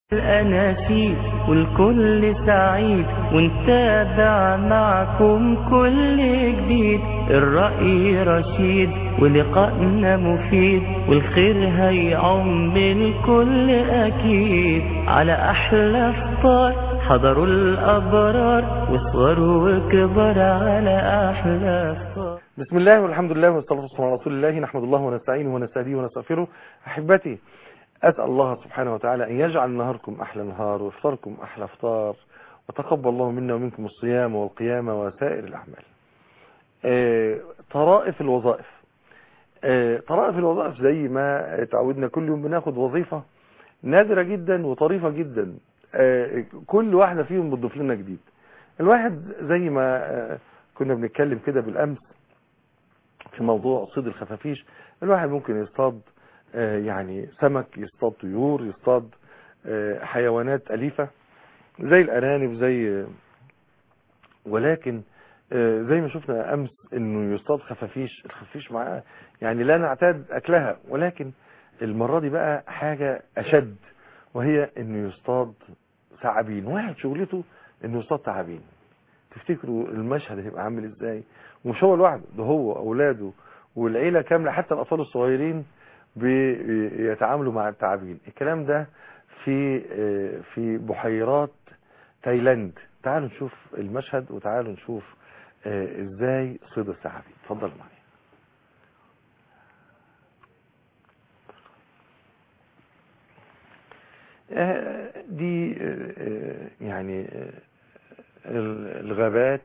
الأناشيد والكل سعيد ونتابع معكم كل جديد الرأي رشيد ولقائنا مفيد والخير هيعم الكل أكيد على أحلى فطار حضروا الأبرار وصغروا وكبر على أحلى فطار بسم الله والحمد لله والصلاة والسلام على رسول الله نحمد الله ونستعينه ونستهديه ونستغفره أحبتي أسأل الله سبحانه وتعالى أن يجعل نهاركم أحلى نهار وإفطاركم أحلى إفطار وتقبل الله منا ومنكم الصيام والقيام وسائر الأعمال آه، طرائف الوظائف آه، طرائف الوظائف زي ما تعودنا كل يوم بناخد وظيفة نادرة جدا وطريفة جدا آه، كل واحدة فيهم بتضيف لنا جديد الواحد زي ما كنا بنتكلم كده بالأمس في موضوع صيد الخفافيش الواحد ممكن يصطاد يعني سمك يصطاد طيور يصطاد حيوانات أليفة زي الأرانب زي ولكن زي ما شفنا أمس أنه يصطاد خفافيش الخفافيش معاه يعني لا نعتاد أكلها ولكن المرة دي بقى حاجة أشد وهي أنه يصطاد ثعابين واحد شغلته أنه يصطاد ثعابين تفتكروا المشهد هيبقى عامل ازاي ومش هو لوحده ده هو أولاده والعيلة كاملة حتى الأطفال الصغيرين بيتعاملوا مع الثعابين الكلام ده في في بحيرات تايلاند تعالوا نشوف المشهد وتعالوا نشوف ازاي صيد الثعابين اتفضل معايا دي يعني الغابات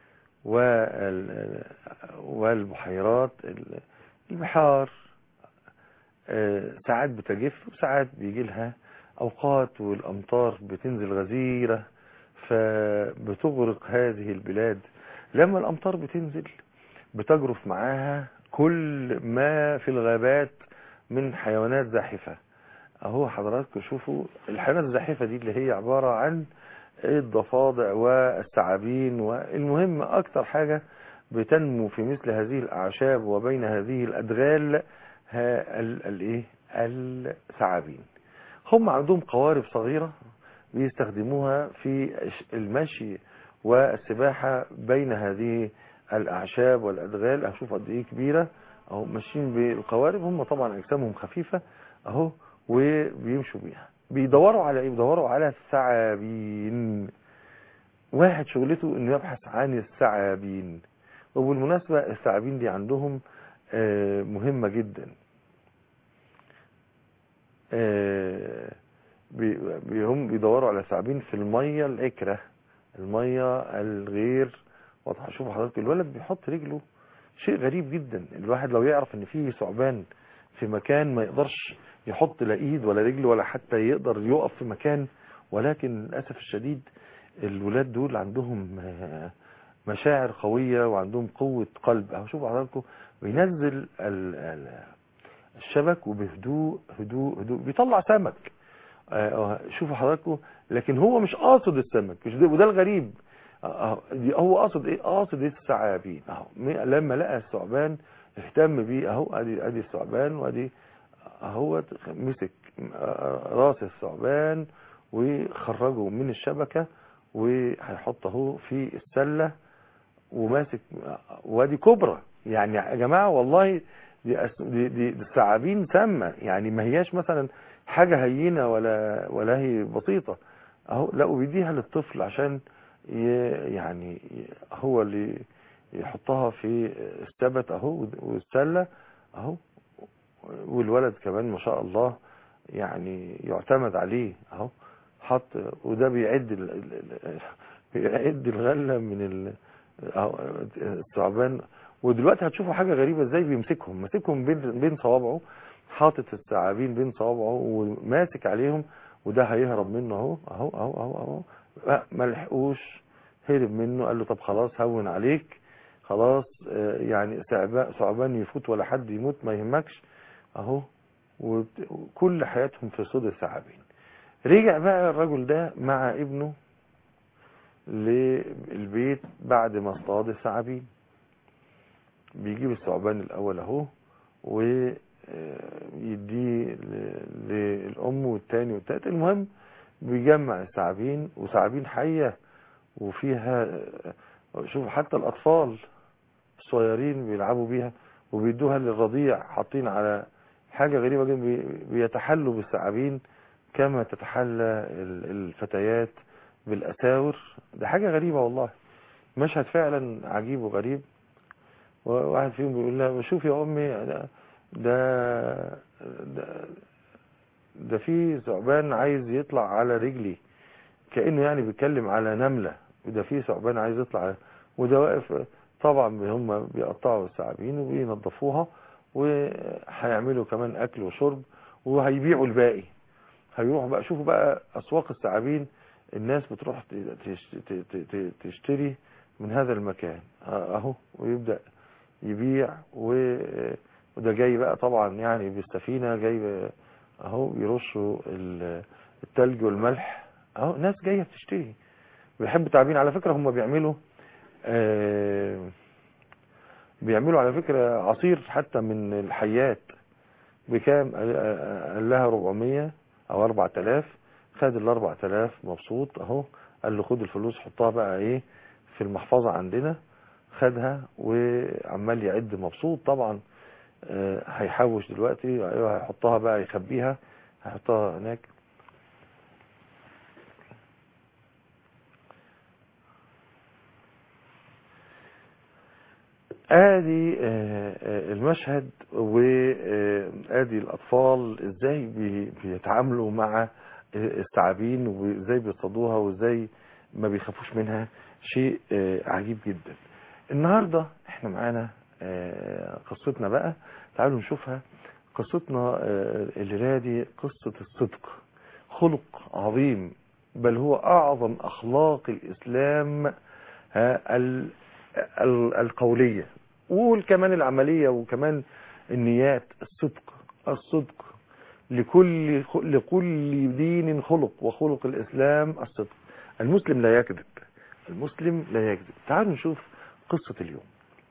والبحيرات البحار ساعات بتجف وساعات بيجي لها اوقات والامطار بتنزل غزيرة فبتغرق هذه البلاد لما الامطار بتنزل بتجرف معاها كل ما في الغابات من حيوانات زاحفة اهو حضراتكم شوفوا الحيوانات الزاحفة دي اللي هي عبارة عن الضفادع والثعابين والمهم اكتر حاجة بتنمو في مثل هذه الاعشاب وبين هذه الادغال الايه الثعابين هم عندهم قوارب صغيرة بيستخدموها في المشي والسباحة بين هذه الاعشاب والادغال هشوف قد ايه كبيرة اهو ماشيين بالقوارب هم طبعا اجسامهم خفيفة اهو وبيمشوا بيها بيدوروا على ايه بيدوروا على الثعابين واحد شغلته انه يبحث عن الثعابين وبالمناسبة الثعابين دي عندهم مهمة جدا هم بيدوروا على ثعابين في المية العكرة المية الغير واضحة شوفوا حضرتك الولد بيحط رجله شيء غريب جدا الواحد لو يعرف ان فيه ثعبان في مكان ما يقدرش يحط لا ايد ولا رجل ولا حتى يقدر يقف في مكان ولكن للأسف الشديد الولاد دول عندهم مشاعر قوية وعندهم قوة قلب اهو شوفوا حضراتكم بينزل الشبك وبهدوء هدوء هدوء بيطلع سمك شوفوا حضراتكم لكن هو مش قاصد السمك مش ده وده الغريب هو قاصد ايه قاصد الثعابين اهو لما لقى الثعبان اهتم بيه اهو ادي ادي الثعبان وادي اهو مسك راس الثعبان وخرجه من الشبكة وهيحطه في السلة وماسك وادي كبرى يعني يا جماعة والله دي, دي, دي الثعابين سامة يعني ما هياش مثلا حاجة هينة ولا ولا هي بسيطة اهو لا وبيديها للطفل عشان يعني هو اللي يحطها في السبت اهو والسلة اهو والولد كمان ما شاء الله يعني يعتمد عليه اهو حط وده بيعد ال... بيعد الغله من الثعبان ودلوقتي هتشوفوا حاجه غريبه ازاي بيمسكهم ماسكهم بين بين صوابعه حاطط الثعابين بين صوابعه وماسك عليهم وده هيهرب منه اهو اهو اهو اهو اهو ما لحقوش هرب منه قال له طب خلاص هون عليك خلاص يعني ثعبان يفوت ولا حد يموت ما يهمكش اهو وكل حياتهم في صيد الثعابين رجع بقى الرجل ده مع ابنه للبيت بعد ما اصطاد الثعابين بيجيب الثعبان الاول اهو ويديه للام والتاني والتالت المهم بيجمع الثعابين وثعابين حية وفيها شوف حتى الأطفال الصغيرين بيلعبوا بيها وبيدوها للرضيع حاطين على حاجة غريبة جدا بي- بيتحلوا بالثعابين كما تتحلى ال- الفتيات بالأساور ده حاجة غريبة والله مشهد فعلا عجيب وغريب وواحد فيهم بيقول لها شوف يا أمي ده ده ده, ده في ثعبان عايز يطلع على رجلي كأنه يعني بيتكلم على نملة وده في ثعبان عايز يطلع وده واقف طبعا هم بيقطعوا الثعابين وبينظفوها وهيعملوا كمان أكل وشرب وهيبيعوا الباقي هيروحوا بقى شوفوا بقى أسواق الثعابين الناس بتروح تش- ت- ت- ت- تشتري من هذا المكان اهو ويبدأ يبيع و- وده جاي بقى طبعا يعني بالسفينة جاي اهو يرشوا ال- التلج والملح اهو ناس جاية بتشتري بيحب تعبين على فكرة هم بيعملوا آه، بيعملوا على فكرة عصير حتى من الحيات بكام قال قال لها 400 او 4000 خد ال 4000 مبسوط اهو قال له خد الفلوس حطها بقى ايه في المحفظة عندنا خدها وعمال يعد مبسوط طبعا آه، هيحوش دلوقتي ايوه هيحطها بقى يخبيها هيحطها هناك ادي آه، آه، المشهد وادي الاطفال ازاي بي- بيتعاملوا مع آه، الثعابين وازاي بيصطادوها وازاي ما بيخافوش منها شيء آه، عجيب جدا النهارده احنا معانا آه، قصتنا بقى تعالوا نشوفها قصتنا آه، الليله دي قصه الصدق خلق عظيم بل هو اعظم اخلاق الاسلام ها، ال- ال- القوليه وكمان العمليه وكمان النيات الصدق الصدق لكل لكل دين خلق وخلق الاسلام الصدق المسلم لا يكذب المسلم لا يكذب تعالوا نشوف قصة اليوم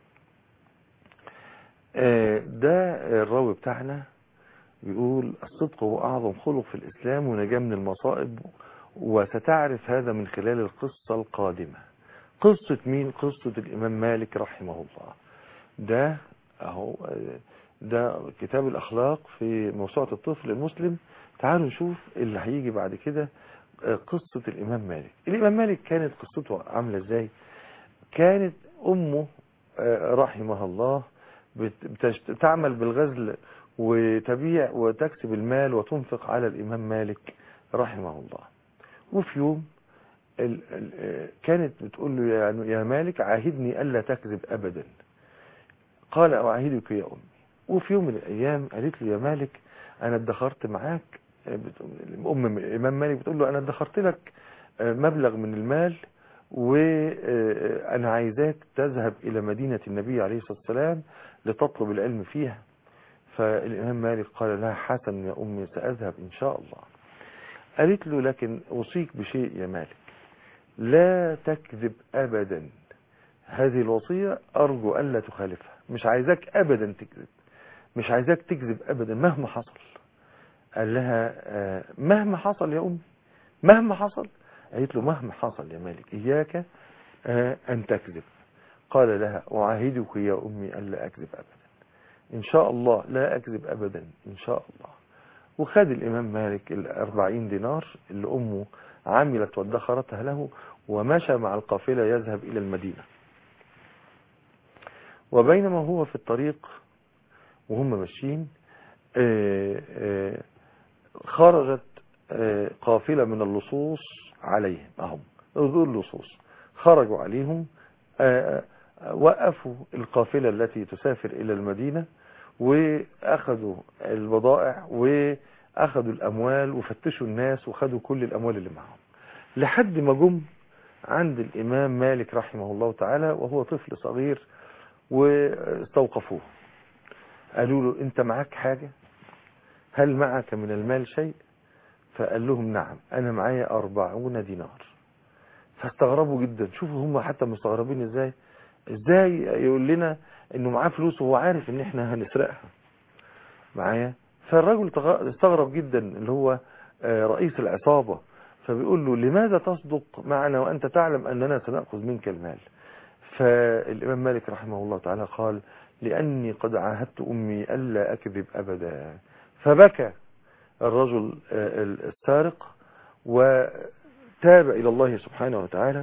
آه، ده الراوي بتاعنا بيقول الصدق هو أعظم خلق في الإسلام ونجاة من المصائب وستعرف هذا من خلال القصة القادمة قصة مين قصة الإمام مالك رحمه الله ده أهو آه، ده كتاب الأخلاق في موسوعة الطفل المسلم تعالوا نشوف اللي هيجي بعد كده آه، قصة الإمام مالك الإمام مالك كانت قصته عاملة إزاي كانت أمه آه، رحمها الله بت- بتشت- تعمل بالغزل وتبيع وتكسب المال وتنفق على الإمام مالك رحمه الله وفي يوم ال- ال- آه، كانت بتقول له يا- يا مالك عاهدني ألا تكذب أبدا قال أعاهدك يا أمي وفي يوم من الأيام قالت له يا مالك أنا ادخرت معاك آه، بت- أم الإمام مالك بتقول له أنا ادخرت لك آه، مبلغ من المال وأنا عايزاك تذهب إلى مدينة النبي عليه الصلاة والسلام لتطلب العلم فيها فالإمام مالك قال لها حسن يا أمي سأذهب إن شاء الله قالت له لكن أوصيك بشيء يا مالك لا تكذب أبدا هذه الوصية أرجو ألا تخالفها مش عايزاك أبدا تكذب مش عايزاك تكذب أبدا مهما حصل قال لها آه، مهما حصل يا أمي مهما حصل قالت له مهما حصل يا مالك إياك آه، أن تكذب قال لها أعاهدك يا أمي ألا أكذب أبدا إن شاء الله لا أكذب أبدا إن شاء الله وخد الإمام مالك الأربعين دينار اللي أمه عملت وادخرتها له ومشى مع القافلة يذهب إلى المدينة وبينما هو في الطريق وهم ماشيين آه، آه، خرجت آه، قافلة من اللصوص عليهم أهم ذو اللصوص خرجوا عليهم آه، آه، وقفوا القافلة التي تسافر إلى المدينة وأخذوا البضائع وأخذوا الأموال وفتشوا الناس وخدوا كل الأموال اللي معهم لحد ما جم عند الإمام مالك رحمه الله تعالى وهو طفل صغير واستوقفوه قالوا له أنت معاك حاجة هل معك من المال شيء فقال لهم نعم أنا معايا أربعون دينار فاستغربوا جدا شوفوا هم حتى مستغربين ازاي ازاي يقول لنا انه معاه فلوس وهو عارف ان احنا هنسرقها معايا فالرجل تغ- استغرب جدا اللي هو آه، رئيس العصابة فبيقول له لماذا تصدق معنا وأنت تعلم أننا سنأخذ منك المال فالإمام مالك رحمه الله تعالى قال لأني قد عاهدت أمي ألا أكذب أبدا فبكى الرجل السارق وتاب إلى الله سبحانه وتعالى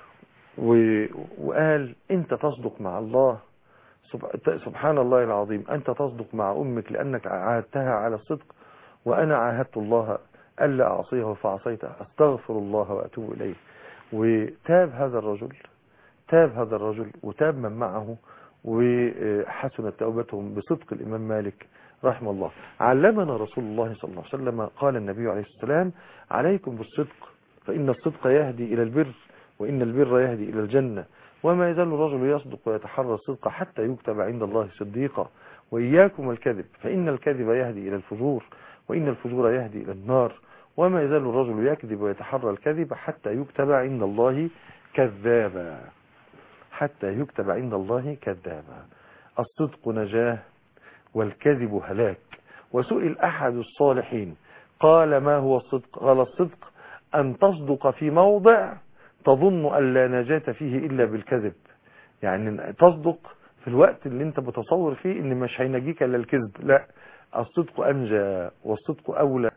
وقال أنت تصدق مع الله سبحان الله العظيم أنت تصدق مع أمك لأنك عاهدتها على الصدق وأنا عاهدت الله ألا أعصيه فعصيته أستغفر الله وأتوب إليه وتاب هذا الرجل تاب هذا الرجل وتاب من معه وحسنت توبتهم بصدق الإمام مالك رحمه الله علمنا رسول الله صلى الله عليه وسلم قال النبي عليه السلام عليكم بالصدق فإن الصدق يهدي إلى البر وإن البر يهدي إلى الجنة وما يزال الرجل يصدق ويتحرى الصدق حتى يكتب عند الله صديقا وإياكم الكذب فإن الكذب يهدي إلى الفجور وإن الفجور يهدي إلى النار وما يزال الرجل يكذب ويتحرى الكذب حتى يكتب عند الله كذابا حتى يكتب عند الله كذابا الصدق نجاه والكذب هلاك وسئل أحد الصالحين قال ما هو الصدق قال الصدق أن تصدق في موضع تظن أن لا نجاة فيه إلا بالكذب يعني تصدق في الوقت اللي انت متصور فيه ان مش هينجيك الا الكذب لا الصدق انجى والصدق اولى